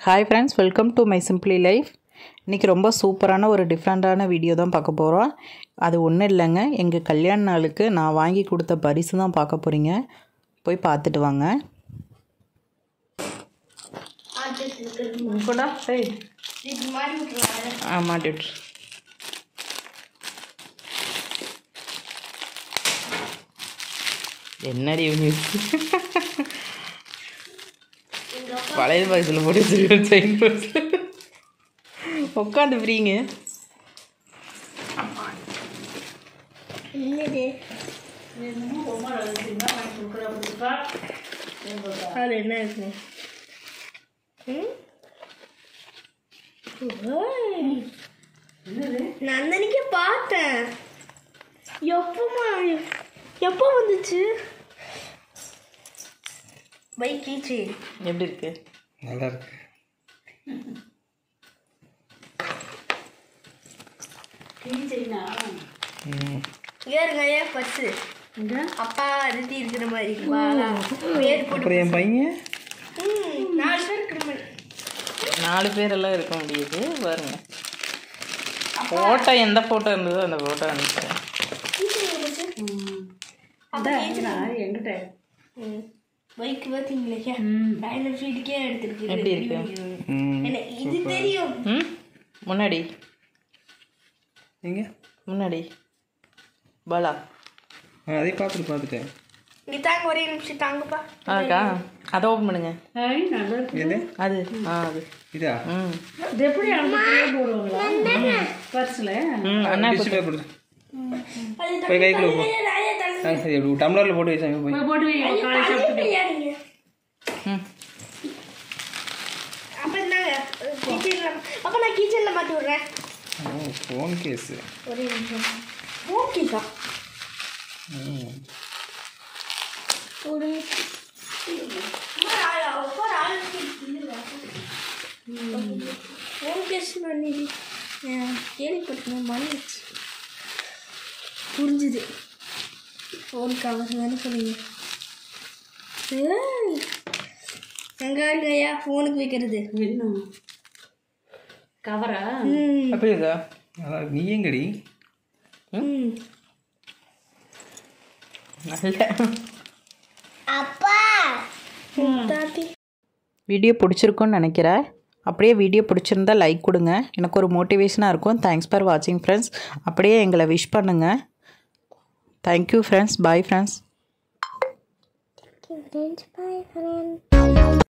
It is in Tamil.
Hi friends welcome to my simply life இன்றைக்கி ரொம்ப சூப்பரான ஒரு டிஃப்ரெண்ட்டான வீடியோ தான் பார்க்க போகிறோம் அது ஒன்றும் இல்லைங்க எங்கள் கல்யாண நாளுக்கு நான் வாங்கி கொடுத்த பரிசு தான் பார்க்க போகிறீங்க போய் பார்த்துட்டு வாங்க கூட ஏய் ஆ மாட்டி விட்ரு என்னடி இவங்க வளையல் பாக்ஸில் போட்டு வச்சிருக்கேன் செயின் பாக்ஸில் உட்காந்து ஃப்ரீங்க அது என்ன இருக்கு ம்? ஓய். நான் அன்னைக்கே பார்த்தேன் எப்பமா எப்போ வந்துச்சு பைக் கீச்சு எப்படி இருக்கு நல்லா இருக்கு ம். ஏறுங்க ஏன் பர்ஸு அப்பா அறுதி இருக்கிற மாதிரி வாடா. பேர் போட்டு அப்புறம் என் பையன் ம், நாலு பேர் இருக்கிற மாதிரி நாலு பேரெல்லாம் இருக்க முடியுது பாருங்க ஃபோட்டோ எந்த ஃபோட்டோ இருந்ததோ அந்த ஃபோட்டோ அனுப்பிச்சேன் பைக் பார்த்தீங்களா ராயல் என்ஃபீல்டுக்கே எடுத்துருக்கு எப்படி இருக்கு ம். என்ன இது தெரியும் ம் முன்னாடி எங்க முன்னாடி பாலா ஆ அதை பார்த்துட்டு பார்த்துட்டேன் இங்க தாங்க ஒரே நிமிஷம் தாங்கப்பா அதக்கா அதை ஓப்பன் பண்ணுங்க எது அது ஆ அது இதா ம் பர்ஸில் ம் அண்ணா டிஷ்யூ பேப்பர் அது போய் கைக்குள்ள போ ராயா தள்ளு. ஆ, சரி அப்படி டம்ளரில் போட்டு வச்சாங்க போய் போட்டு வை, காலையில சாப்பிட்டு விளையாடுங்க. ம் அப்ப என்னங்க கிச்சன்ல அப்ப நான் கிச்சன்ல மாட்டி விடுறேன் ஓ ஃபோன் கேஸு ஒரே நிமிஷம் ஓகேக்கா ஒரு ஃபோன் கேஸ் பண்ணி கேள்விப்பட்டேன் மறந்துச்சு புரிஞ்சுது ஃபோன் கவர் தானே சொன்னீங்க ஏய், எங்க இருக்கையா ஃபோனுக்கு வைக்கிறது என்ன கவரா ம் அப்படி இருக்கா அதான் நீ எங்கடி ம் நல்ல அப்பா தாத்தி வீடியோ பிடிச்சிருக்குன்னு நினைக்கிறேன் அப்படியே வீடியோ பிடிச்சிருந்தா லைக் கொடுங்க எனக்கு ஒரு மோட்டிவேஷனாக இருக்கும் தேங்க்ஸ் ஃபார் வாட்சிங் ஃப்ரெண்ட்ஸ் அப்படியே எங்களை விஷ் பண்ணுங்கள் thank you friends bye friends Bye, friend.